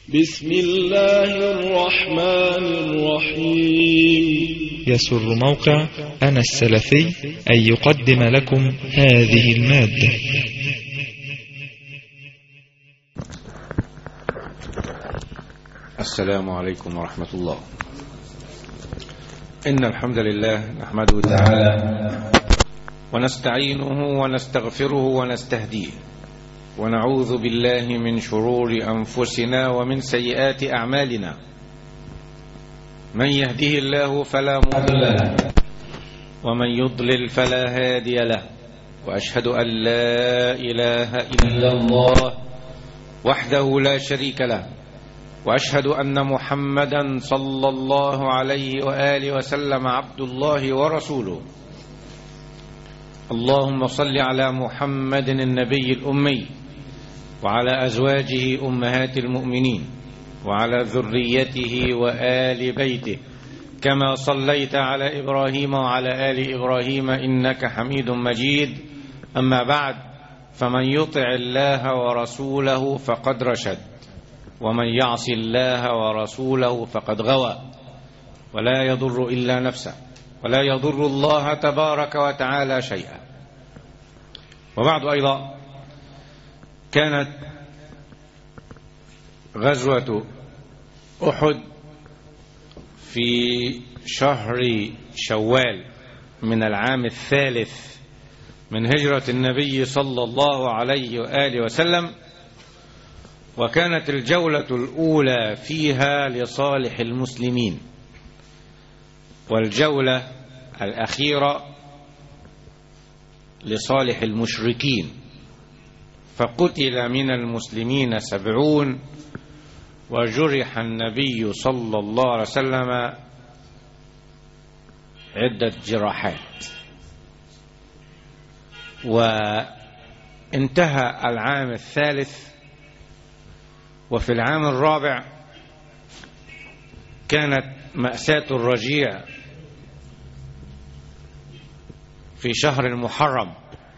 بسم الله الرحمن الرحيم يسر موقع أنا السلفي أن يقدم لكم هذه المادة السلام عليكم ورحمة الله إن الحمد لله نحمده تعالى ونستعينه ونستغفره ونستهديه ونعوذ بالله من شرور أنفسنا ومن سيئات أعمالنا من يهده الله فلا مضل له ومن يضلل فلا هادي له وأشهد أن لا إله إلا الله وحده لا شريك له واشهد ان محمدا صلى الله عليه واله وسلم عبد الله ورسوله اللهم صل على محمد النبي الامي وعلى ازواجه امهات المؤمنين وعلى ذريته وال بيته كما صليت على ابراهيم وعلى ال ابراهيم انك حميد مجيد اما بعد فمن يطع الله ورسوله فقد رشد ومن يعص الله ورسوله فقد غوى ولا يضر إلا نفسه ولا يضر الله تبارك وتعالى شيئا وبعد أيضا كانت غزوة أحد في شهر شوال من العام الثالث من هجرة النبي صلى الله عليه وآله وسلم وكانت الجولة الأولى فيها لصالح المسلمين والجولة الأخيرة لصالح المشركين فقتل من المسلمين سبعون وجرح النبي صلى الله عليه وسلم عدة جراحات وانتهى العام الثالث وفي العام الرابع كانت مأساة الرجيع في شهر المحرم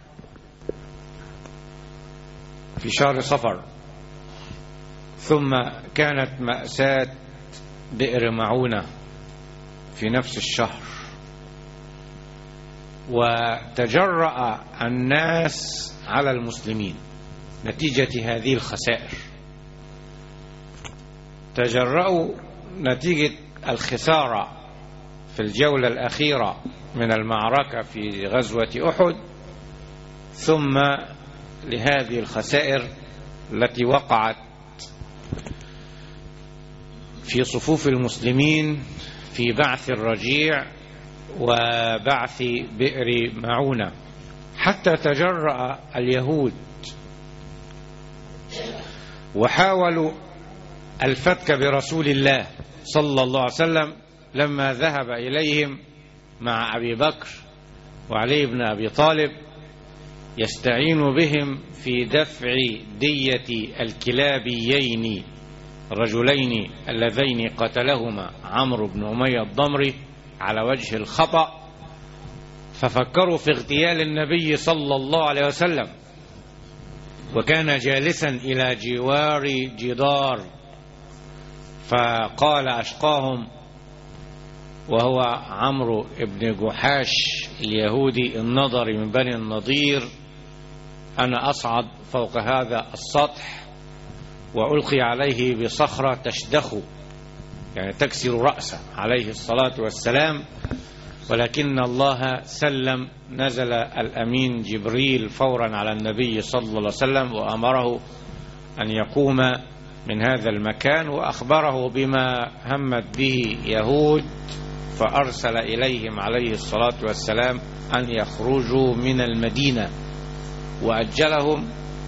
في شهر صفر ثم كانت مأساة بئر معونة في نفس الشهر وتجرأ الناس على المسلمين نتيجة هذه الخسائر تجرأوا نتيجة الخسارة في الجولة الأخيرة من المعركة في غزوة أحد ثم لهذه الخسائر التي وقعت في صفوف المسلمين في بعث الرجيع وبعث بئر معونة حتى تجرأ اليهود وحاولوا الفتك برسول الله صلى الله عليه وسلم لما ذهب إليهم مع أبي بكر وعلي بن أبي طالب يستعين بهم في دفع دية الكلابيين الرجلين اللذين قتلهما عمرو بن أمية الضمري على وجه الخطأ ففكروا في اغتيال النبي صلى الله عليه وسلم وكان جالسا إلى جوار جدار فقال أشقاهم وهو عمرو بن جحاش اليهودي النضر من بني النضير أنا أصعد فوق هذا السطح وألقي عليه بصخرة تشدخ يعني تكسر رأسه عليه الصلاة والسلام ولكن الله سلم نزل الأمين جبريل فورا على النبي صلى الله عليه وسلم وأمره أن يقوم من هذا المكان وأخبره بما همت به يهود فأرسل إليهم عليه الصلاة والسلام أن يخرجوا من المدينة وأجلهم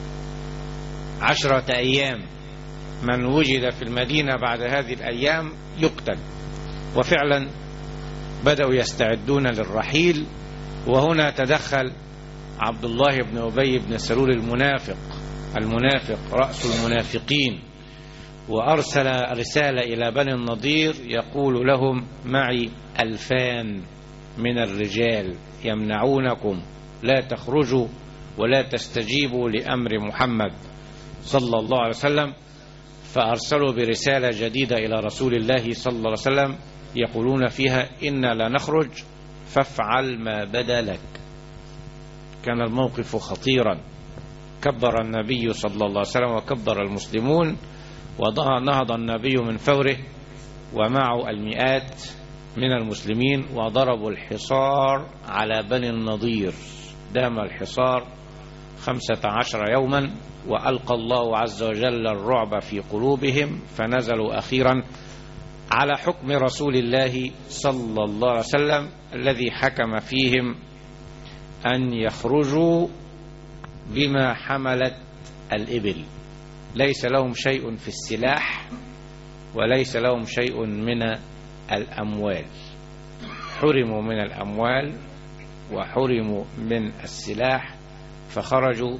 عشرة أيام من وجد في المدينة بعد هذه الأيام يقتل وفعلا بدأوا يستعدون للرحيل وهنا تدخل عبد الله بن أبي بن سلول المنافق المنافق رأس المنافقين وأرسل رسالة إلى بني النضير يقول لهم معي ألفان من الرجال يمنعونكم لا تخرجوا ولا تستجيبوا لأمر محمد صلى الله عليه وسلم فأرسلوا برسالة جديدة إلى رسول الله صلى الله عليه وسلم يقولون فيها إنا لا نخرج فافعل ما بدا لك كان الموقف خطيرا كبر النبي صلى الله عليه وسلم وكبر المسلمون ونهض النبي من فوره ومعه المئات من المسلمين وضربوا الحصار على بني النضير دام الحصار خمسة عشر يوما وألقى الله عز وجل الرعب في قلوبهم فنزلوا أخيرا على حكم رسول الله صلى الله عليه وسلم الذي حكم فيهم أن يخرجوا بما حملت الإبل ليس لهم شيء في السلاح وليس لهم شيء من الأموال حرموا من الأموال وحرموا من السلاح فخرجوا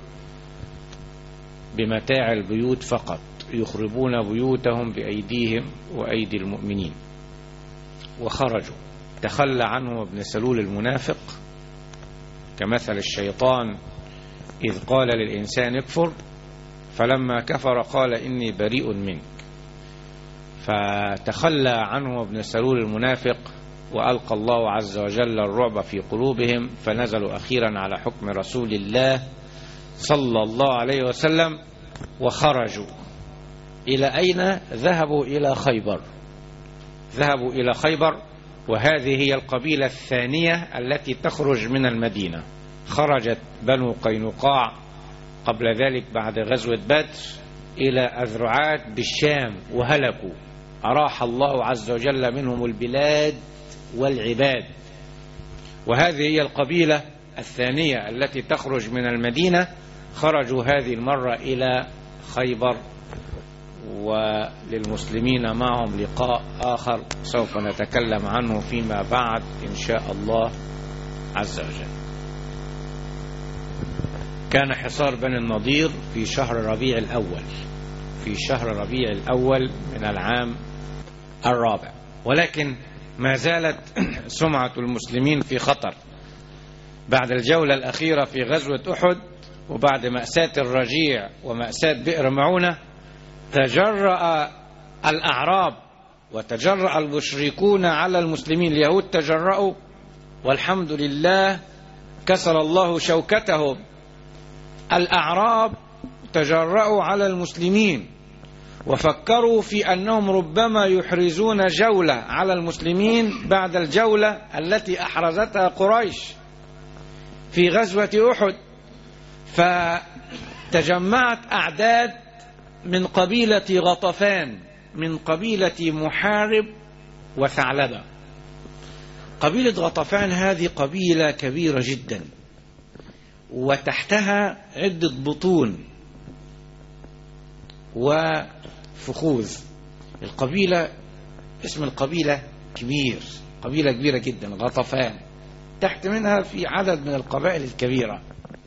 بمتاع البيوت فقط يخربون بيوتهم بأيديهم وأيدي المؤمنين وخرجوا تخلى عنه ابن سلول المنافق كمثل الشيطان إذ قال للإنسان اكفر فلما كفر قال إني بريء منك فتخلى عنه ابن سلول المنافق وألقى الله عز وجل الرعب في قلوبهم فنزلوا أخيرا على حكم رسول الله صلى الله عليه وسلم وخرجوا إلى أين ذهبوا إلى خيبر ذهبوا إلى خيبر وهذه هي القبيلة الثانية التي تخرج من المدينة خرجت بنو قينقاع قبل ذلك بعد غزوة بدر إلى أذرعات بالشام وهلكوا أراح الله عز وجل منهم البلاد والعباد وهذه هي القبيلة الثانية التي تخرج من المدينة خرجوا هذه المرة إلى خيبر وللمسلمين معهم لقاء آخر سوف نتكلم عنه فيما بعد إن شاء الله عز وجل كان حصار بني النضير في شهر ربيع الأول في شهر ربيع الأول من العام الرابع ولكن ما زالت سمعة المسلمين في خطر بعد الجولة الأخيرة في غزوة أحد وبعد مأساة الرجيع ومأساة بئر معونة تجرأ الأعراب وتجرأ المشركون على المسلمين اليهود تجرأوا والحمد لله كسر الله شوكتهم الأعراب تجرأوا على المسلمين وفكروا في أنهم ربما يحرزون جولة على المسلمين بعد الجولة التي أحرزتها قريش في غزوة أحد فتجمعت أعداد من قبيلة غطفان من قبيلة محارب وثعلبة قبيلة غطفان هذه قبيلة كبيرة جدا وتحتها عدة بطون وفخوذ القبيلة اسم القبيلة كبير قبيلة كبيرة جدا غطفان تحت منها في عدد من القبائل الكبيرة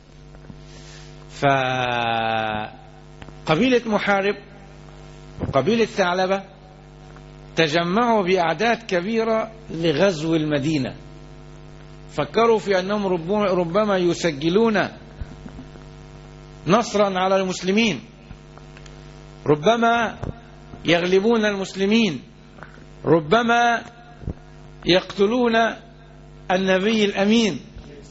فقبيلة محارب وقبيلة ثعلبة تجمعوا بأعداد كبيرة لغزو المدينة فكروا في أنهم ربما يسجلون نصرا على المسلمين ربما يغلبون المسلمين ربما يقتلون النبي الأمين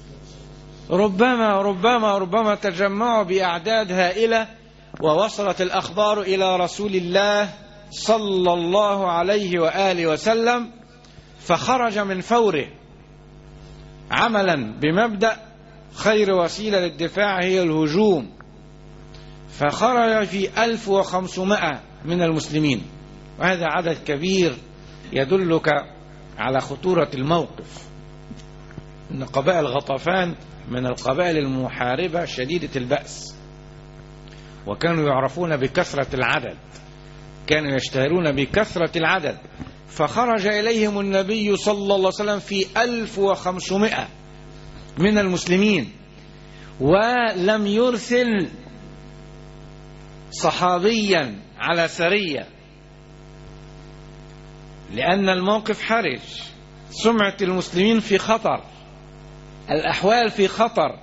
ربما ربما ربما تجمعوا بأعداد هائلة ووصلت الأخبار إلى رسول الله صلى الله عليه وآله وسلم فخرج من فوره عملا بمبدأ خير وسيلة للدفاع هي الهجوم فخرج في 1500 من المسلمين وهذا عدد كبير يدلك على خطورة الموقف أن قبائل غطفان من القبائل المحاربة شديدة البأس وكانوا يعرفون بكثرة العدد كانوا يشتهرون بكثرة العدد فخرج إليهم النبي صلى الله عليه وسلم في 1500 من المسلمين ولم يرسل صحابيا على سرية لأن الموقف حرج سمعة المسلمين في خطر الأحوال في خطر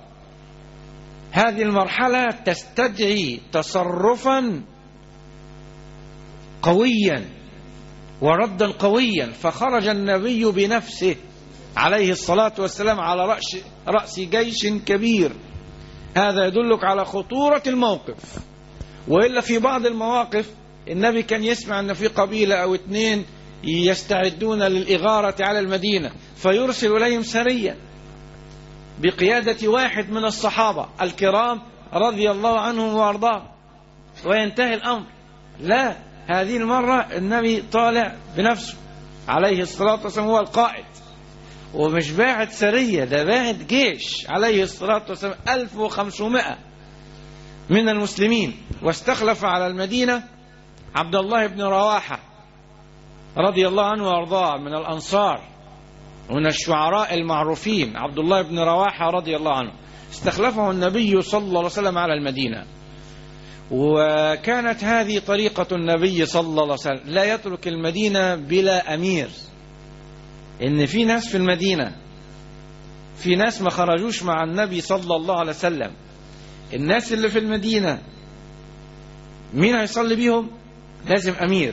هذه المرحلة تستدعي تصرفا قويا وردا قويا فخرج النبي بنفسه عليه الصلاة والسلام على رأس, رأس جيش كبير هذا يدلك على خطورة الموقف وإلا في بعض المواقف النبي كان يسمع أن في قبيلة أو اثنين يستعدون للإغارة على المدينة فيرسل إليهم سريا بقيادة واحد من الصحابة الكرام رضي الله عنهم وأرضاهم وينتهي الأمر لا هذه المرة النبي طالع بنفسه عليه الصلاة والسلام هو القائد ومش باعت سرية ده باعت جيش عليه الصلاة والسلام 1500 من المسلمين واستخلف على المدينة عبد الله بن رواحة رضي الله عنه وارضاه من الأنصار ومن الشعراء المعروفين عبد الله بن رواحة رضي الله عنه استخلفه النبي صلى الله عليه وسلم على المدينة وكانت هذه طريقة النبي صلى الله عليه وسلم لا يترك المدينة بلا أمير إن في ناس في المدينة في ناس ما خرجوش مع النبي صلى الله عليه وسلم الناس اللي في المدينة مين هيصلي بيهم لازم أمير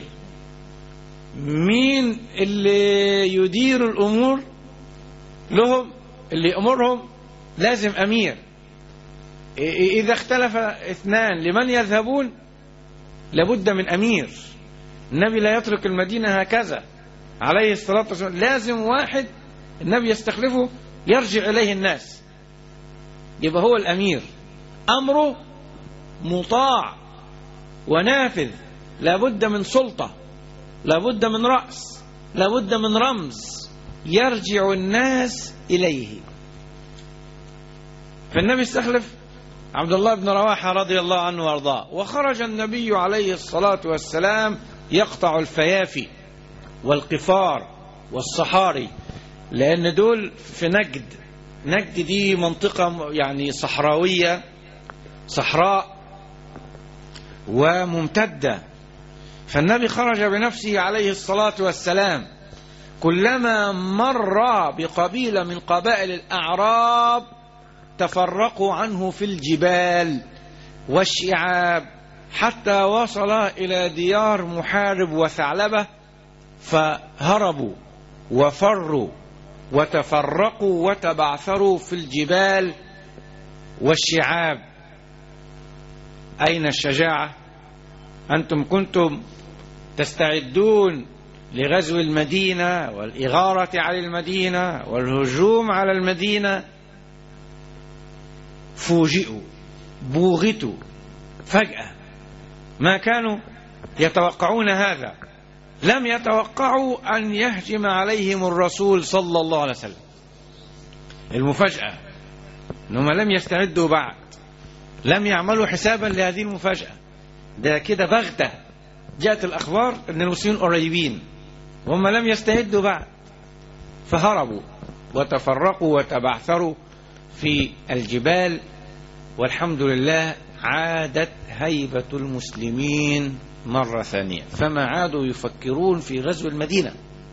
مين اللي يدير الأمور لهم اللي يأمرهم لازم أمير إذا اختلف اثنان لمن يذهبون لابد من أمير النبي لا يترك المدينة هكذا عليه الصلاة والسلام لازم واحد النبي يستخلفه يرجع إليه الناس يبقى هو الأمير أمره مطاع ونافذ لابد من سلطة لابد من رأس لابد من رمز يرجع الناس إليه فالنبي استخلف عبد الله بن رواحة رضي الله عنه وارضاه وخرج النبي عليه الصلاة والسلام يقطع الفيافي والقفار والصحاري لأن دول في نجد نجد دي منطقة يعني صحراوية صحراء وممتدة فالنبي خرج بنفسه عليه الصلاة والسلام كلما مر بقبيلة من قبائل الأعراب تفرقوا عنه في الجبال والشعاب حتى وصل إلى ديار محارب وثعلبة فهربوا وفروا وتفرقوا وتبعثروا في الجبال والشعاب أين الشجاعة أنتم كنتم تستعدون لغزو المدينة والإغارة على المدينة والهجوم على المدينة فوجئوا بوغتوا فجأة ما كانوا يتوقعون هذا لم يتوقعوا أن يهجم عليهم الرسول صلى الله عليه وسلم المفاجأة أنهم لم يستعدوا بعد لم يعملوا حسابا لهذه المفاجأة ده كده بغتة جاءت الأخبار أن المسلمين قريبين وهم لم يستعدوا بعد فهربوا وتفرقوا وتبعثروا في الجبال والحمد لله عادت هيبة المسلمين مرة ثانية فما عادوا يفكرون في غزو المدينة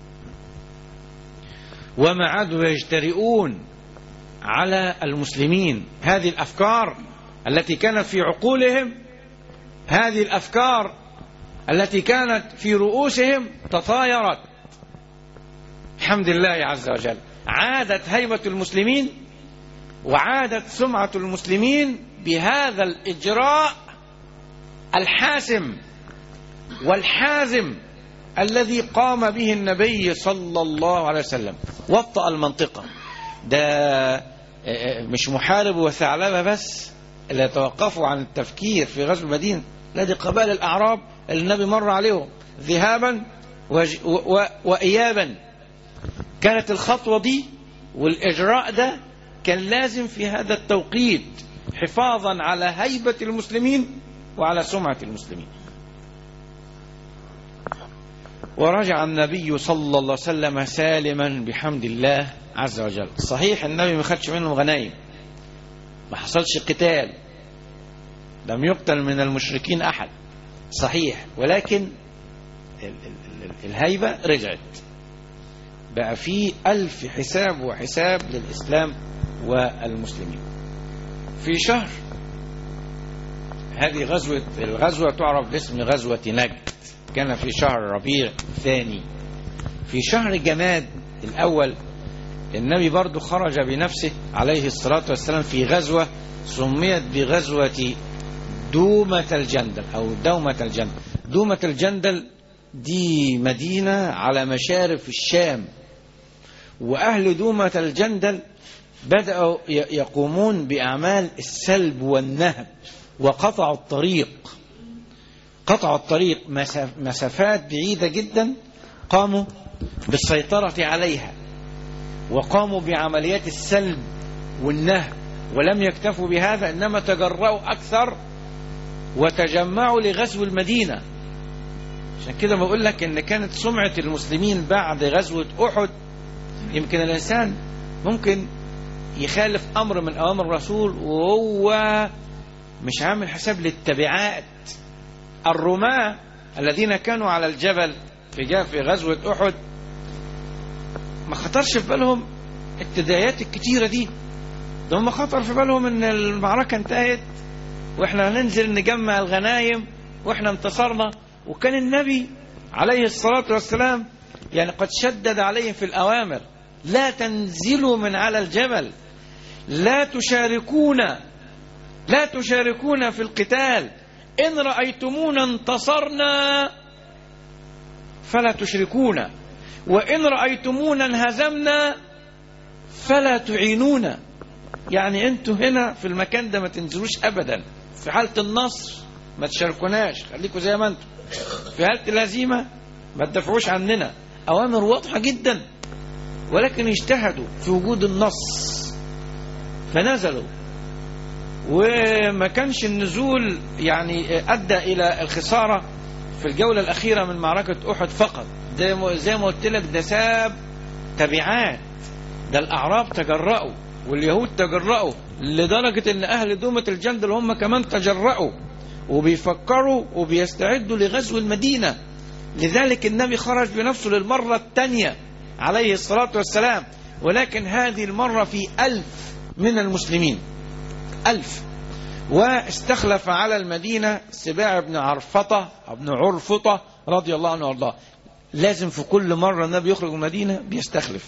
وما عادوا يجترئون على المسلمين هذه الأفكار التي كانت في عقولهم هذه الأفكار التي كانت في رؤوسهم تطايرت الحمد لله عز وجل عادت هيبة المسلمين وعادت سمعة المسلمين بهذا الإجراء الحاسم والحازم الذي قام به النبي صلى الله عليه وسلم وطأ المنطقة ده مش محارب وثعلبة بس اللي يتوقفوا عن التفكير في غزو المدينة لا دي قبائل الأعراب اللي النبي مر عليهم ذهابا وج... و... و... وإيابا كانت الخطوة دي والإجراء ده كان لازم في هذا التوقيت حفاظا على هيبة المسلمين وعلى سمعة المسلمين ورجع النبي صلى الله عليه وسلم سالما بحمد الله عز وجل صحيح النبي ما خدش منهم غنايم ما حصلش قتال لم يقتل من المشركين أحد صحيح ولكن الهيبة رجعت بقى في ألف حساب وحساب للإسلام والمسلمين في شهر هذه غزوة الغزوة تعرف باسم غزوة نجد كان في شهر ربيع الثاني في شهر جماد الأول النبي برضو خرج بنفسه عليه الصلاة والسلام في غزوة سميت بغزوة دومة الجندل أو دومة الجندل دومة الجندل دي مدينة على مشارف الشام وأهل دومة الجندل بدأوا يقومون بأعمال السلب والنهب وقطعوا الطريق قطعوا الطريق مسافات بعيدة جدا قاموا بالسيطرة عليها وقاموا بعمليات السلب والنهب ولم يكتفوا بهذا إنما تجرأوا أكثر وتجمعوا لغزو المدينة عشان كده بقول لك ان كانت سمعة المسلمين بعد غزوة احد يمكن الانسان ممكن يخالف امر من اوامر الرسول وهو مش عامل حساب للتبعات الرماة الذين كانوا على الجبل في جاء في غزوة احد ما خطرش في بالهم التداعيات الكتيرة دي ده هم خطر في بالهم ان المعركة انتهت واحنا هننزل نجمع الغنايم واحنا انتصرنا وكان النبي عليه الصلاة والسلام يعني قد شدد عليهم في الأوامر لا تنزلوا من على الجبل لا تشاركونا لا تشاركونا في القتال إن رأيتمونا انتصرنا فلا تشركونا وإن رأيتمونا انهزمنا فلا تعينونا يعني انتوا هنا في المكان ده ما تنزلوش أبدا في حالة النصر ما تشاركوناش خليكوا زي ما انتم في حالة الهزيمة ما تدافعوش عننا أوامر واضحة جدا ولكن اجتهدوا في وجود النص فنزلوا وما كانش النزول يعني أدى إلى الخسارة في الجولة الأخيرة من معركة أحد فقط ده زي ما قلت لك ده ساب تبعات ده الأعراب تجرأوا واليهود تجرأوا لدرجة أن أهل دومة الجندل هم كمان تجرأوا وبيفكروا وبيستعدوا لغزو المدينة لذلك النبي خرج بنفسه للمرة الثانية عليه الصلاة والسلام ولكن هذه المرة في ألف من المسلمين ألف واستخلف على المدينة سباع بن عرفطة بن عرفطة رضي الله عنه وارضاه لازم في كل مرة النبي يخرج من المدينة بيستخلف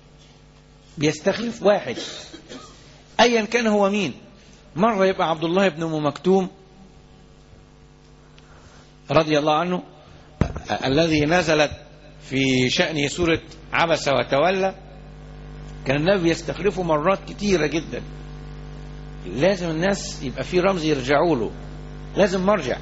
بيستخلف واحد أيا كان هو مين مرة يبقى عبد الله بن أم مكتوم رضي الله عنه الذي نزلت في شأنه سورة عبس وتولى كان النبي يستخلفه مرات كتيرة جدا لازم الناس يبقى في رمز يرجعوا له لازم مرجع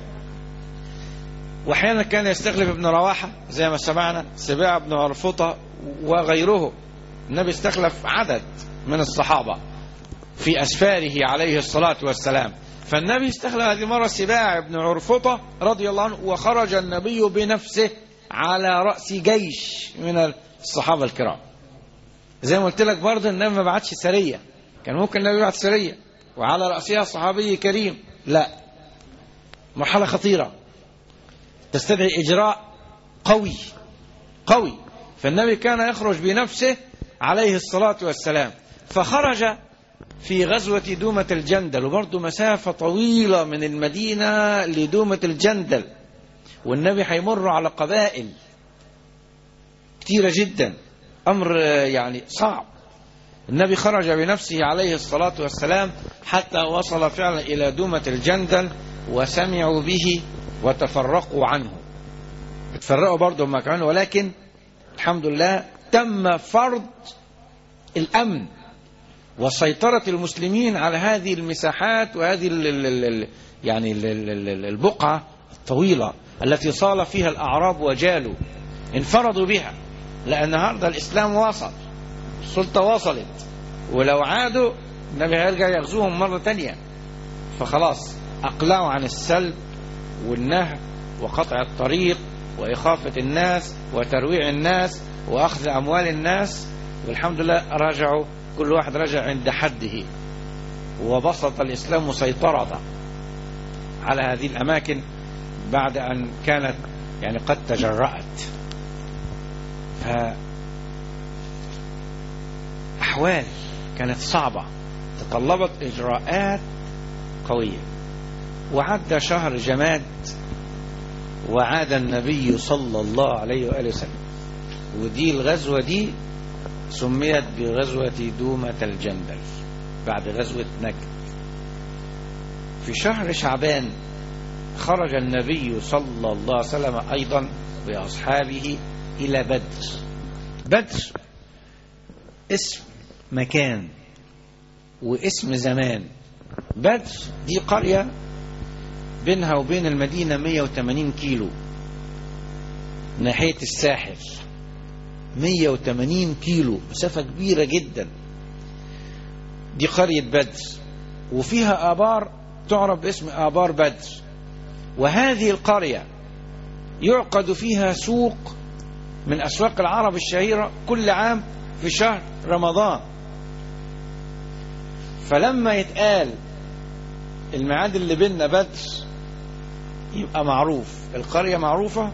واحيانا كان يستخلف ابن رواحة زي ما سمعنا سباع بن عرفطة وغيره النبي استخلف عدد من الصحابة في أسفاره عليه الصلاة والسلام فالنبي استخلف هذه المرة سباع بن عرفطة رضي الله عنه وخرج النبي بنفسه على رأس جيش من الصحابة الكرام زي ما قلت لك برضه النبي ما بعتش سرية كان ممكن النبي يبعت سرية وعلى رأسها صحابي كريم لا مرحلة خطيرة تستدعي إجراء قوي قوي فالنبي كان يخرج بنفسه عليه الصلاة والسلام فخرج في غزوة دومة الجندل وبرضه مسافة طويلة من المدينة لدومة الجندل والنبي هيمر على قبائل كتيرة جدا أمر يعني صعب النبي خرج بنفسه عليه الصلاة والسلام حتى وصل فعلا إلى دومة الجندل وسمعوا به وتفرقوا عنه اتفرقوا برضه هم كمان ولكن الحمد لله تم فرض الأمن وسيطرة المسلمين على هذه المساحات وهذه ال ال ال يعني ال ال البقعة الطويلة التي صال فيها الأعراب وجالوا انفرضوا بها لأن النهارده الإسلام وصل السلطة وصلت ولو عادوا النبي هيرجع يغزوهم مرة تانية فخلاص أقلعوا عن السلب والنهب وقطع الطريق وإخافة الناس وترويع الناس وأخذ أموال الناس والحمد لله رجعوا كل واحد رجع عند حده وبسط الإسلام سيطرة على هذه الأماكن بعد أن كانت يعني قد تجرأت ف أحوال كانت صعبة تطلبت إجراءات قوية وعدى شهر جماد وعاد النبي صلى الله عليه وآله وسلم ودي الغزوة دي سميت بغزوة دومة الجندل بعد غزوة نجد في شهر شعبان خرج النبي صلى الله عليه وسلم أيضا بأصحابه إلى بدر بدر اسم مكان واسم زمان بدر دي قرية بينها وبين المدينة 180 كيلو ناحية الساحل 180 كيلو مسافة كبيرة جدا دي قرية بدر وفيها آبار تعرف باسم آبار بدر وهذه القرية يعقد فيها سوق من أسواق العرب الشهيرة كل عام في شهر رمضان فلما يتقال الميعاد اللي بيننا بدر يبقى معروف القرية معروفة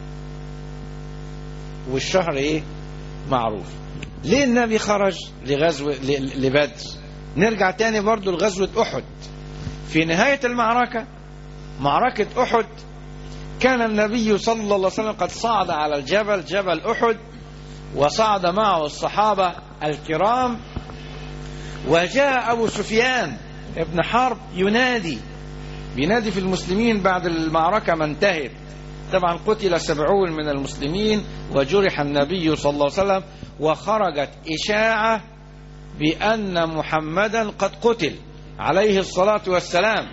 والشهر ايه معروف ليه النبي خرج لغزو لبدر نرجع تاني برضو لغزوة أحد في نهاية المعركة معركة أحد كان النبي صلى الله عليه وسلم قد صعد على الجبل جبل أحد وصعد معه الصحابة الكرام وجاء أبو سفيان ابن حرب ينادي بينادي في المسلمين بعد المعركة ما انتهت طبعا قتل سبعون من المسلمين وجرح النبي صلى الله عليه وسلم وخرجت إشاعة بأن محمدا قد قتل عليه الصلاة والسلام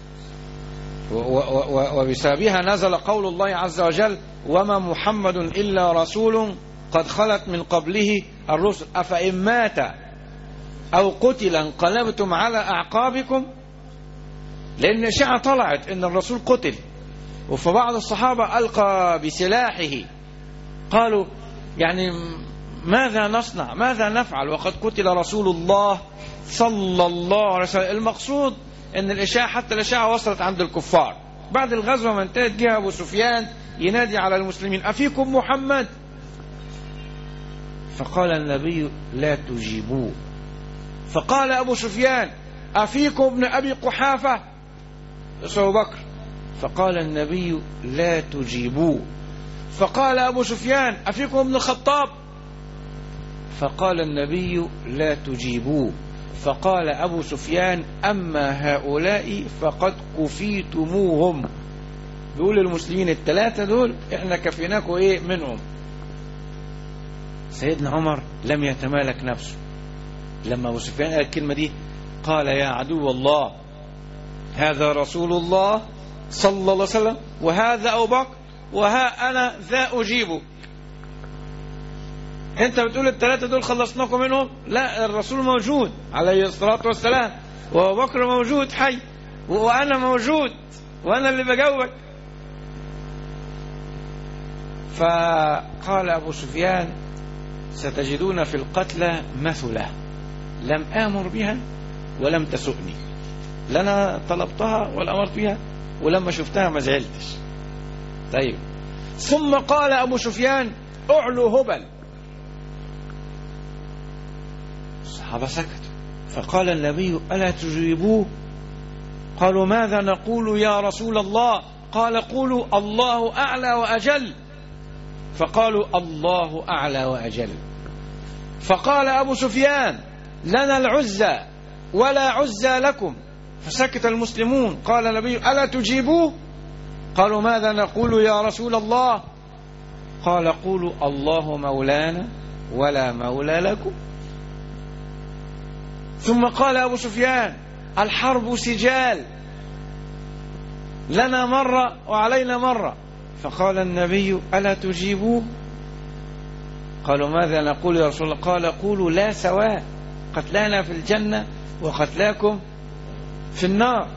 وبسببها نزل قول الله عز وجل وما محمد إلا رسول قد خلت من قبله الرسل أفإن مات أو قتل انقلبتم على أعقابكم لأن إشاعة طلعت أن الرسول قتل وفبعض الصحابة ألقى بسلاحه قالوا يعني ماذا نصنع ماذا نفعل وقد قتل رسول الله صلى الله عليه وسلم المقصود أن الإشاعة حتى الإشاعة وصلت عند الكفار بعد الغزوة ما انتهت جه أبو سفيان ينادي على المسلمين أفيكم محمد فقال النبي لا تجيبوه فقال أبو سفيان أفيكم ابن أبي قحافة أبو بكر فقال النبي لا تجيبوه فقال أبو سفيان أفيكم ابن الخطاب فقال النبي لا تجيبوه فقال أبو سفيان أما هؤلاء فقد كفيتموهم بيقول المسلمين الثلاثة دول احنا كفيناكم ايه منهم سيدنا عمر لم يتمالك نفسه لما أبو سفيان قال الكلمة دي قال يا عدو الله هذا رسول الله صلى الله عليه وسلم وهذا أبو بكر وها أنا ذا أجيبك انت بتقول الثلاثة دول خلصناكم منهم لا الرسول موجود عليه الصلاة والسلام وابو بكر موجود حي وانا موجود وانا اللي بجاوبك فقال ابو سفيان ستجدون في القتلى مثلة لم آمر بها ولم تسؤني لا انا طلبتها ولا امرت بها ولما شفتها ما زعلتش طيب ثم قال ابو سفيان اعلو هبل الصحابة سكتوا فقال النبي ألا تجيبوه قالوا ماذا نقول يا رسول الله قال قولوا الله أعلى وأجل فقالوا الله أعلى وأجل فقال أبو سفيان لنا العزى ولا عزى لكم فسكت المسلمون قال النبي ألا تجيبوه قالوا ماذا نقول يا رسول الله قال قولوا الله مولانا ولا مولى لكم ثم قال أبو سفيان الحرب سجال لنا مرة وعلينا مرة فقال النبي ألا تجيبوه قالوا ماذا نقول يا رسول الله قال قولوا لا سواء قتلانا في الجنة وقتلاكم في النار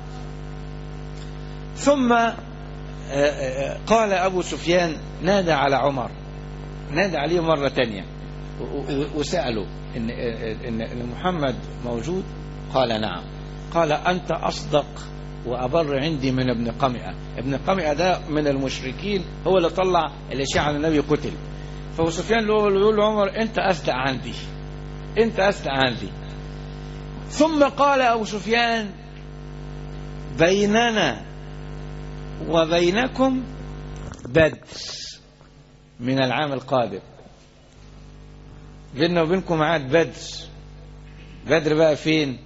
ثم قال أبو سفيان نادى على عمر نادى عليه مرة تانية وسأله إن, إن, إن محمد موجود قال نعم قال أنت أصدق وأبر عندي من ابن قمئة ابن قمئة ده من المشركين هو اللي طلع الإشاعة أن النبي قتل فأبو سفيان يقول له عمر أنت أصدق عندي أنت أصدق عندي ثم قال أبو سفيان بيننا وبينكم بدر من العام القادم بيننا وبينكم ميعاد بدر بدر بقى فين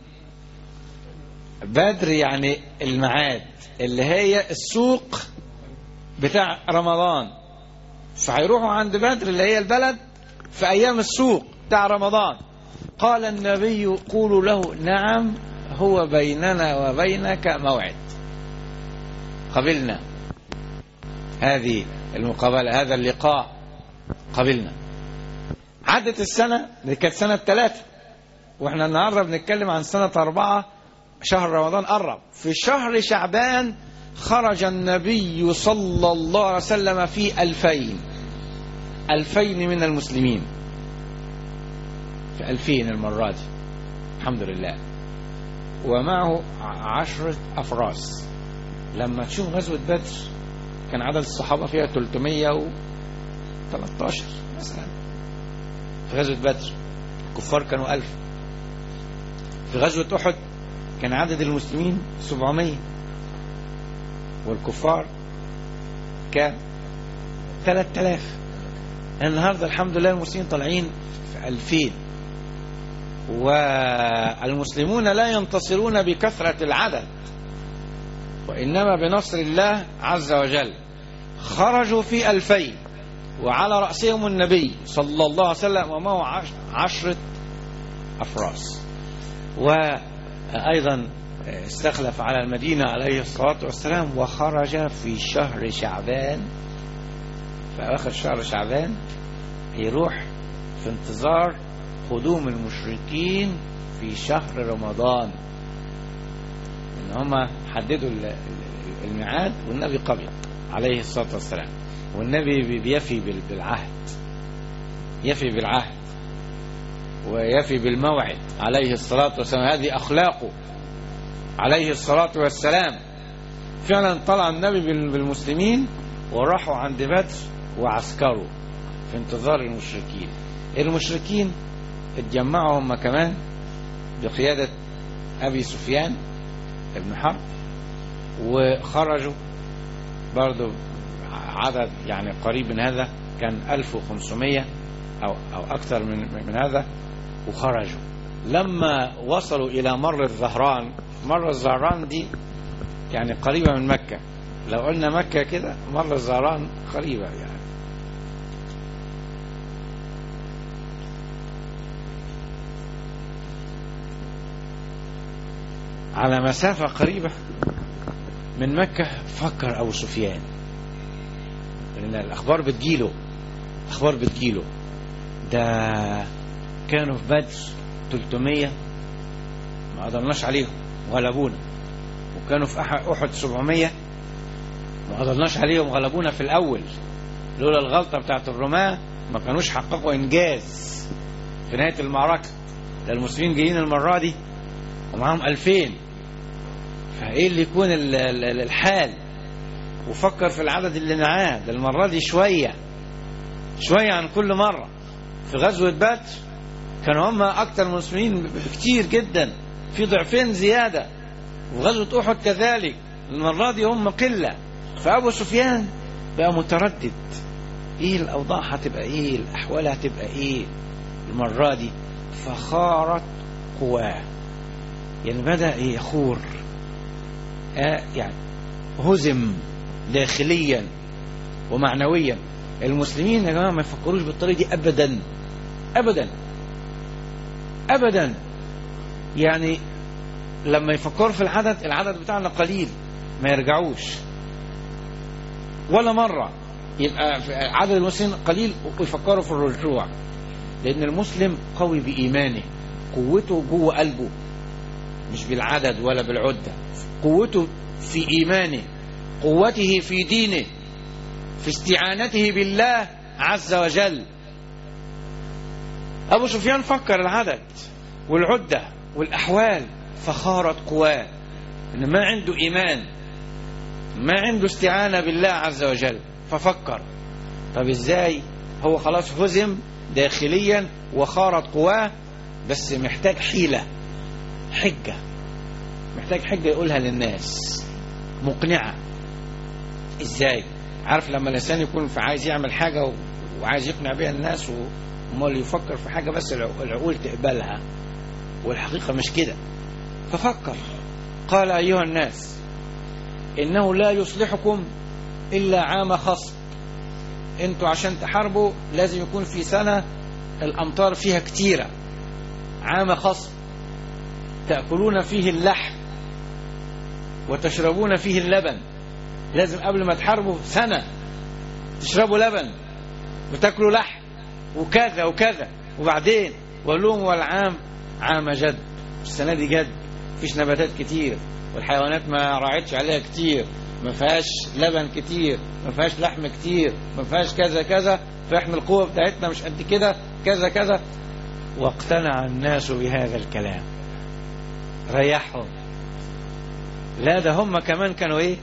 بدر يعني الميعاد اللي هي السوق بتاع رمضان فهيروحوا عند بدر اللي هي البلد في ايام السوق بتاع رمضان قال النبي قولوا له نعم هو بيننا وبينك موعد قبلنا هذه المقابلة هذا اللقاء قبلنا عدت السنة دي كانت سنة ثلاثة واحنا النهاردة بنتكلم عن سنة أربعة شهر رمضان قرب في شهر شعبان خرج النبي صلى الله عليه وسلم في ألفين ألفين من المسلمين في ألفين المرة دي الحمد لله ومعه عشرة أفراس لما تشوف غزوة بدر كان عدد الصحابة فيها 313 مثلا في غزوة بدر الكفار كانوا ألف في غزوة أحد كان عدد المسلمين 700 والكفار كان 3000 النهاردة الحمد لله المسلمين طالعين في 2000 والمسلمون لا ينتصرون بكثرة العدد وإنما بنصر الله عز وجل خرجوا في ألفين وعلى رأسهم النبي صلى الله عليه وسلم ومعه عشرة أفراس وأيضا استخلف على المدينة عليه الصلاة والسلام وخرج في شهر شعبان في آخر شهر شعبان يروح في انتظار قدوم المشركين في شهر رمضان ان هم حددوا الميعاد والنبي قبل عليه الصلاة والسلام والنبي بيفي بالعهد يفي بالعهد ويفي بالموعد عليه الصلاة والسلام هذه أخلاقه عليه الصلاة والسلام فعلا طلع النبي بالمسلمين وراحوا عند بدر وعسكروا في انتظار المشركين المشركين اتجمعوا هم كمان بقيادة أبي سفيان ابن حرب وخرجوا برضو عدد يعني قريب من هذا كان 1500 أو, أو أكثر من, من هذا وخرجوا لما وصلوا إلى مر الظهران مر الظهران دي يعني قريبة من مكة لو قلنا مكة كده مر الظهران قريبة يعني على مسافة قريبة من مكة فكر أبو سفيان لأن الأخبار بتجيله الأخبار بتجيله ده كانوا في بدر 300 ما قدرناش عليهم غلبونا وكانوا في أحد 700 ما قدرناش عليهم غلبونا في الأول لولا الغلطة بتاعت الرماة ما كانوش حققوا إنجاز في نهاية المعركة ده المسلمين جايين المرة دي ومعاهم 2000 فايه اللي يكون الحال وفكر في العدد اللي معاه ده المرة دي شوية شوية عن كل مرة في غزوة بدر كانوا هم أكثر المسلمين بكتير جدا في ضعفين زيادة وغزوة أحد كذلك المرة دي هم قلة فأبو سفيان بقى متردد إيه الأوضاع هتبقى إيه الأحوال هتبقى إيه المرة دي فخارت قواه يعني بدأ يخور آه يعني هزم داخليا ومعنويا المسلمين يا جماعة ما يفكروش بالطريقة دي أبدا أبدا أبدا يعني لما يفكروا في العدد العدد بتاعنا قليل ما يرجعوش ولا مرة يبقى عدد المسلمين قليل ويفكروا في الرجوع لأن المسلم قوي بإيمانه قوته جوه قلبه مش بالعدد ولا بالعدة قوته في إيمانه قوته في دينه في استعانته بالله عز وجل أبو سفيان فكر العدد والعدة والأحوال فخارت قواه إن ما عنده إيمان ما عنده استعانة بالله عز وجل ففكر طب إزاي هو خلاص هزم داخليا وخارت قواه بس محتاج حيلة حجة محتاج حجة يقولها للناس مقنعة ازاي عارف لما الإنسان يكون في عايز يعمل حاجة و- وعايز يقنع بيها الناس وأمال يفكر في حاجة بس الع- العقول تقبلها والحقيقة مش كده ففكر قال أيها الناس إنه لا يصلحكم إلا عام خصب انتوا عشان تحاربوا لازم يكون في سنة الأمطار فيها كتيرة عام خصب تأكلون فيه اللحم وتشربون فيه اللبن لازم قبل ما تحاربوا سنة تشربوا لبن وتاكلوا لحم وكذا وكذا وبعدين وقال لهم والعام عام جد السنة دي جد مفيش نباتات كتير والحيوانات ما راعتش عليها كتير ما فيهاش لبن كتير ما فيهاش لحم كتير ما فيهاش كذا كذا فاحنا القوة بتاعتنا مش قد كده كذا كذا واقتنع الناس بهذا الكلام ريحهم لا ده هم كمان كانوا ايه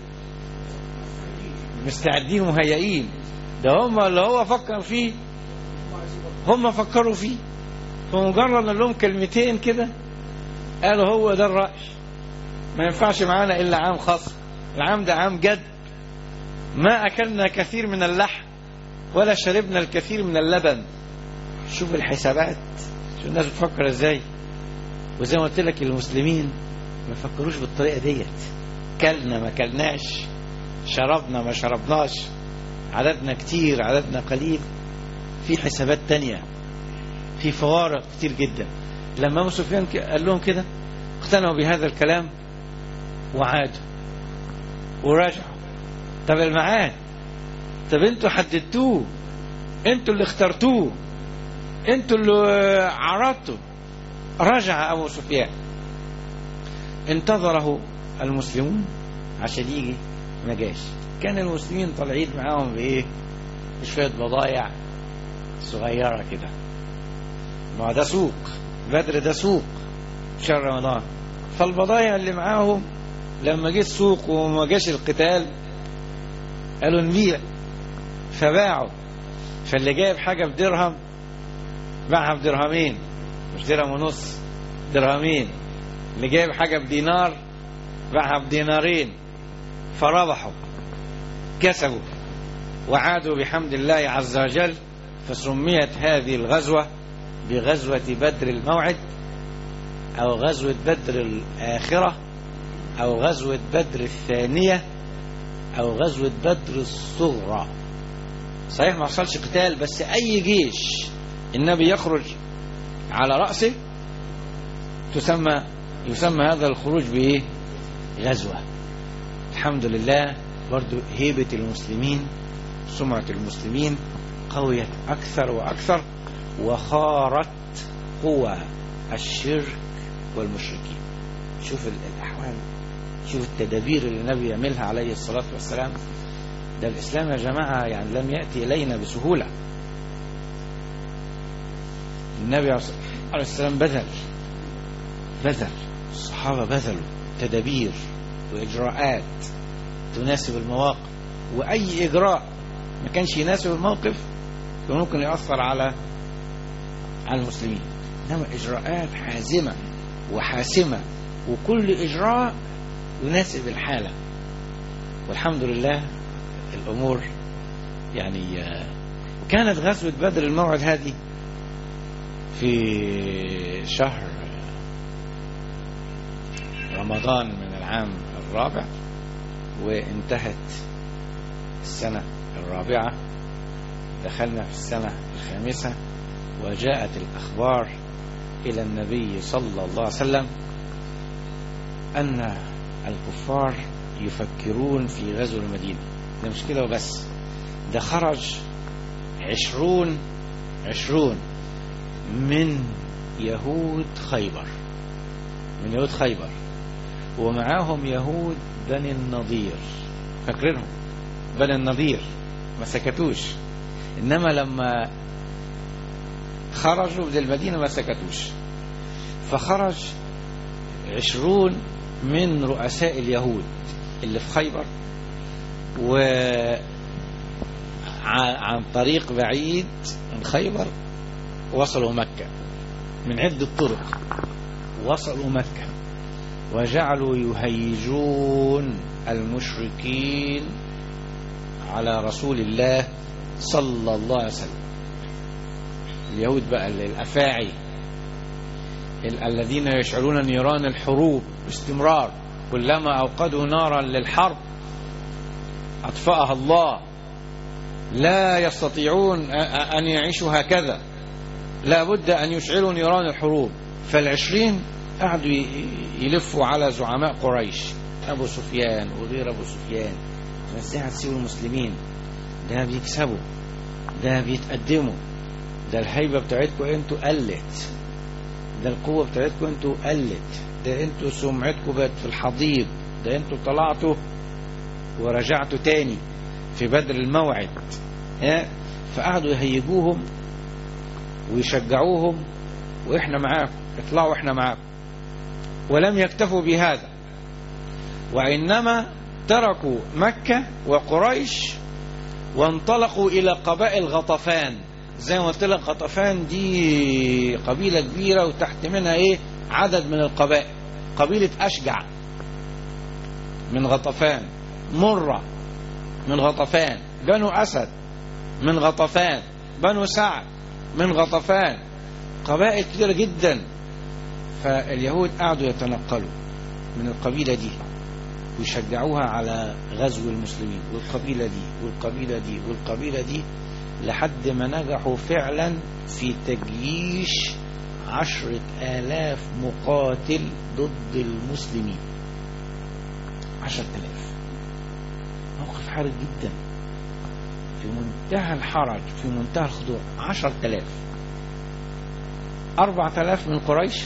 مستعدين مهيئين ده هم اللي هو فكر فيه هم فكروا فيه فمجرد قال لهم كلمتين كده قالوا هو ده الرأي ما ينفعش معانا إلا عام خاص العام ده عام جد ما أكلنا كثير من اللحم ولا شربنا الكثير من اللبن شوف الحسابات شوف الناس بتفكر ازاي وزي ما قلت لك المسلمين ما فكروش بالطريقة ديت كلنا ما كلناش شربنا ما شربناش عددنا كتير عددنا قليل في حسابات تانية في فوارق كتير جدا لما ابو سفيان ك- قال لهم كده اقتنعوا بهذا الكلام وعادوا ورجعوا طب الميعاد طب انتوا حددتوه انتوا اللي اخترتوه انتوا اللي عرضتوا رجع ابو سفيان انتظره المسلمون عشان يجي ما جاش كان المسلمين طالعين معاهم بايه بشويه بضايع صغيره كده ما هو ده سوق بدر ده سوق شهر رمضان فالبضايع اللي معاهم لما جه السوق وما جاش القتال قالوا نبيع فباعوا فاللي جايب حاجة بدرهم باعها بدرهمين مش درهم ونص درهمين اللي جايب حاجة بدينار باعها بدينارين فربحوا كسبوا وعادوا بحمد الله عز وجل فسميت هذه الغزوة بغزوة بدر الموعد أو غزوة بدر الآخرة أو غزوة بدر الثانية أو غزوة بدر الصغرى صحيح ما حصلش قتال بس أي جيش النبي يخرج على رأسه تسمى يسمى هذا الخروج بإيه؟ غزوة الحمد لله برضو هيبة المسلمين سمعة المسلمين قويت أكثر وأكثر وخارت قوى الشرك والمشركين شوف ال- الأحوال شوف التدابير اللي النبي يعملها عليه الصلاة والسلام ده الإسلام يا جماعة يعني لم يأتي إلينا بسهولة النبي عليه الصلاة والسلام بذل بذل الصحابة بذلوا تدابير وإجراءات تناسب المواقف وأي إجراء ما كانش يناسب الموقف كان ممكن يأثر على على المسلمين إنما إجراءات حازمة وحاسمة وكل إجراء يناسب الحالة والحمد لله الأمور يعني آه، كانت غزوة بدر الموعد هذه في شهر رمضان من العام الرابع وانتهت السنة الرابعة دخلنا في السنة الخامسة وجاءت الأخبار إلى النبي صلى الله عليه وسلم أن الكفار يفكرون في غزو المدينة ده مش كده وبس ده خرج عشرون عشرون من يهود خيبر من يهود خيبر ومعاهم يهود بني النضير فاكرينهم بني النضير ما سكتوش إنما لما خرجوا من المدينة ما سكتوش فخرج عشرون من رؤساء اليهود اللي في خيبر و ع- عن طريق بعيد من خيبر وصلوا مكة من عدة طرق وصلوا مكة وجعلوا يهيجون المشركين على رسول الله صلى الله عليه وسلم اليهود بقى الأفاعي ال- الذين يشعلون نيران الحروب باستمرار كلما أوقدوا نارا للحرب أطفأها الله لا يستطيعون أ- أ- أن يعيشوا هكذا لا بد أن يشعلوا نيران الحروب فالعشرين قعدوا ي- يلفوا على زعماء قريش أبو سفيان وغير أبو سفيان بس دي هتسيبوا المسلمين ده بيكسبوا ده بيتقدموا ده الهيبة بتاعتكم انتوا قلت ده القوة بتاعتكم انتوا قلت ده انتوا سمعتكم بقت في الحضيض ده انتوا طلعتوا ورجعتوا تاني في بدر الموعد ها فقعدوا يهيجوهم ويشجعوهم واحنا معاكم اطلعوا احنا معاكم ولم يكتفوا بهذا وإنما تركوا مكة وقريش وانطلقوا إلى قبائل غطفان زي ما قلت لك غطفان دي قبيلة كبيرة وتحت منها ايه عدد من القبائل قبيلة أشجع من غطفان مرة من غطفان بنو أسد من غطفان بنو سعد من غطفان قبائل كثيرة جدا فاليهود قعدوا يتنقلوا من القبيلة دي ويشجعوها على غزو المسلمين والقبيلة دي والقبيلة دي والقبيلة دي لحد ما نجحوا فعلا في تجييش عشرة آلاف مقاتل ضد المسلمين عشرة آلاف موقف حرج جدا في منتهى الحرج في منتهى الخضوع عشرة آلاف أربعة آلاف من قريش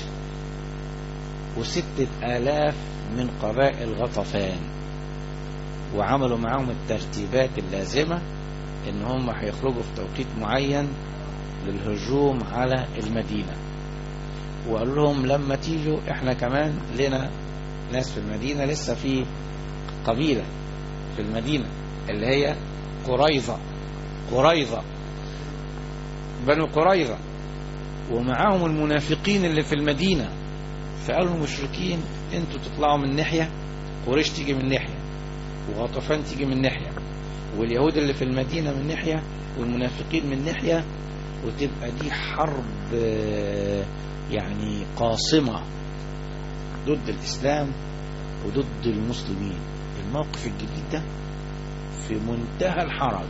وستة آلاف من قبائل غطفان وعملوا معاهم الترتيبات اللازمة ان هم هيخرجوا في توقيت معين للهجوم على المدينة وقال لهم لما تيجوا احنا كمان لنا ناس في المدينة لسه في قبيلة في المدينة اللي هي قريظة قريظة بنو قريظة ومعاهم المنافقين اللي في المدينة فقالوا المشركين انتوا تطلعوا من ناحية قريش تيجي من ناحية وغطفان تيجي من ناحية واليهود اللي في المدينة من ناحية والمنافقين من ناحية وتبقى دي حرب آه، يعني قاصمة ضد الإسلام وضد المسلمين الموقف الجديد ده في منتهى الحرج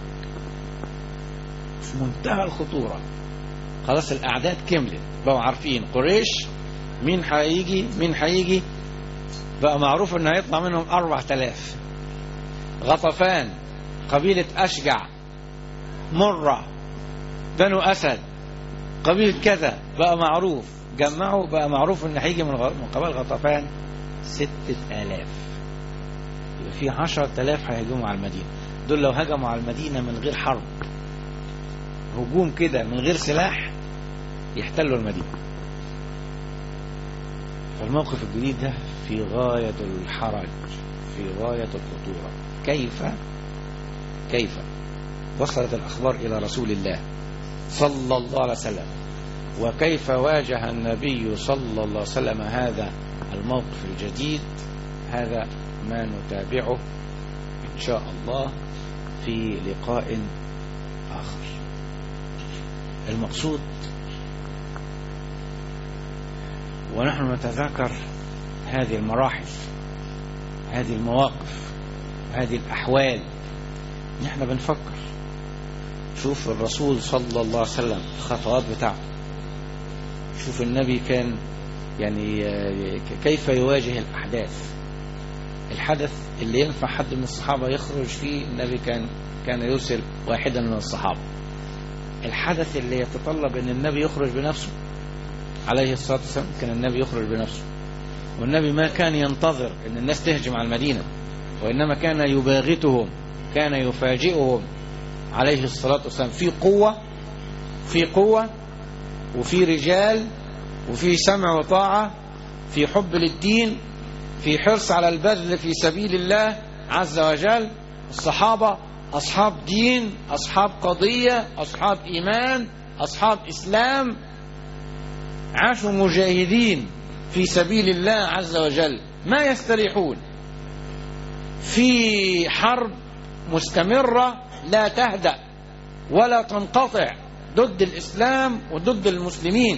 في منتهى الخطورة خلاص الأعداد كملت بقوا عارفين قريش مين هيجي مين هيجي بقى معروف ان هيطلع منهم أربع تلاف غطفان قبيلة أشجع مرة بنو أسد قبيلة كذا بقى معروف جمعوا بقى معروف ان هيجي من غ- من قبائل غطفان ستة آلاف يبقى في عشرة آلاف هيهجموا على المدينة دول لو هجموا على المدينة من غير حرب هجوم كده من غير سلاح يحتلوا المدينة فالموقف الجديد ده في غاية الحرج في غاية الخطورة كيف كيف وصلت الأخبار إلى رسول الله صلى الله عليه وسلم وكيف واجه النبي صلى الله عليه وسلم هذا الموقف الجديد هذا ما نتابعه إن شاء الله في لقاء آخر المقصود ونحن نتذاكر هذه المراحل هذه المواقف هذه الأحوال نحن بنفكر شوف الرسول صلى الله عليه وسلم الخطوات بتاعته شوف النبي كان يعني آه، كيف يواجه الأحداث الحدث اللي ينفع حد من الصحابة يخرج فيه النبي كان كان يرسل واحدا من الصحابة الحدث اللي يتطلب ان النبي يخرج بنفسه عليه الصلاة والسلام كان النبي يخرج بنفسه والنبي ما كان ينتظر ان الناس تهجم على المدينة وإنما كان يباغتهم كان يفاجئهم عليه الصلاة والسلام في قوة في قوة وفي رجال وفي سمع وطاعة في حب للدين في حرص على البذل في سبيل الله عز وجل الصحابة أصحاب دين أصحاب قضية أصحاب إيمان أصحاب إسلام عاشوا مجاهدين في سبيل الله عز وجل ما يستريحون في حرب مستمرة لا تهدأ ولا تنقطع ضد الإسلام وضد المسلمين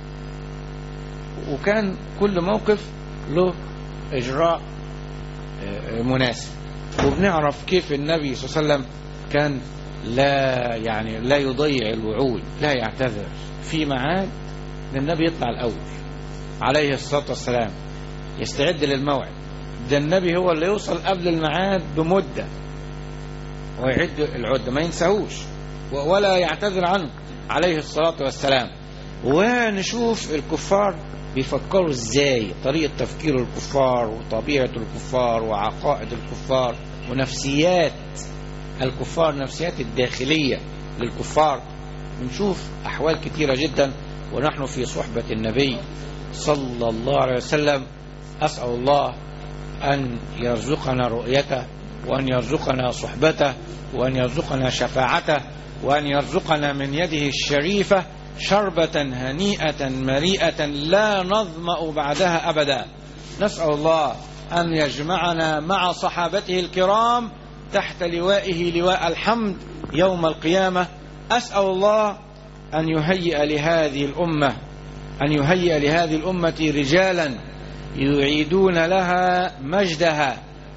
وكان كل موقف له إجراء مناسب وبنعرف كيف النبي صلى الله عليه وسلم كان لا يعني لا يضيع الوعود لا يعتذر في ميعاد النبي يطلع الأول عليه الصلاة والسلام يستعد للموعد ده النبي هو اللي يوصل قبل الميعاد بمدة ويعد العدة ما ينساهوش ولا يعتذر عنه عليه الصلاة والسلام ونشوف الكفار بيفكروا ازاي طريقة تفكير الكفار وطبيعة الكفار وعقائد الكفار ونفسيات الكفار نفسيات الداخلية للكفار بنشوف أحوال كثيرة جدا ونحن في صحبة النبي صلى الله عليه وسلم أسأل الله أن يرزقنا رؤيته وأن يرزقنا صحبته وأن يرزقنا شفاعته وأن يرزقنا من يده الشريفة شربة هنيئة مريئة لا نظمأ بعدها أبدا نسأل الله أن يجمعنا مع صحابته الكرام تحت لوائه لواء الحمد يوم القيامة أسأل الله أن يهيئ لهذه الأمة أن يهيئ لهذه الأمة رجالا يعيدون لها مجدها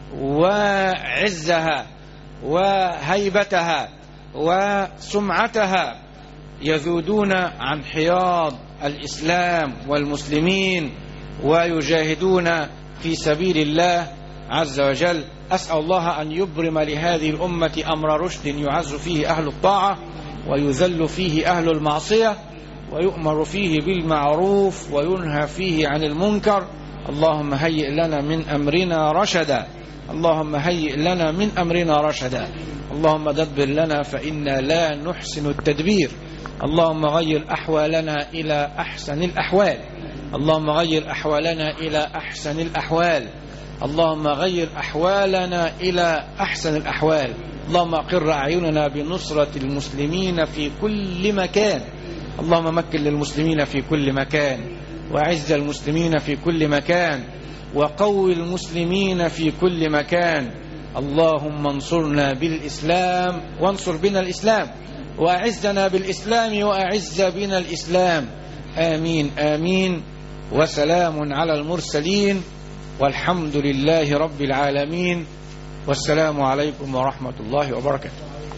وعزها وهيبتها وسمعتها يذودون عن حياض الإسلام والمسلمين ويجاهدون في سبيل الله عز وجل أسأل الله أن يبرم لهذه الأمة أمر رشد يعز فيه أهل الطاعة ويذل فيه أهل المعصية ويؤمر فيه بالمعروف وينهى فيه عن المنكر اللهم هيئ لنا من أمرنا رشدا اللهم هيئ لنا من أمرنا رشدا اللهم دبر لنا فإنا لا نحسن التدبير اللهم غير أحوالنا إلى أحسن الأحوال اللهم غير أحوالنا إلى أحسن الأحوال اللهم غير أحوالنا إلى أحسن الأحوال اللهم أقر أعيننا بنصرة المسلمين في كل مكان اللهم مكن للمسلمين في كل مكان وعز المسلمين في كل مكان وقوي المسلمين في كل مكان اللهم انصرنا بالإسلام وانصر بنا الإسلام وأعزنا بالإسلام وأعز بنا الإسلام آمين آمين وسلام على المرسلين والحمد لله رب العالمين والسلام عليكم ورحمة الله وبركاته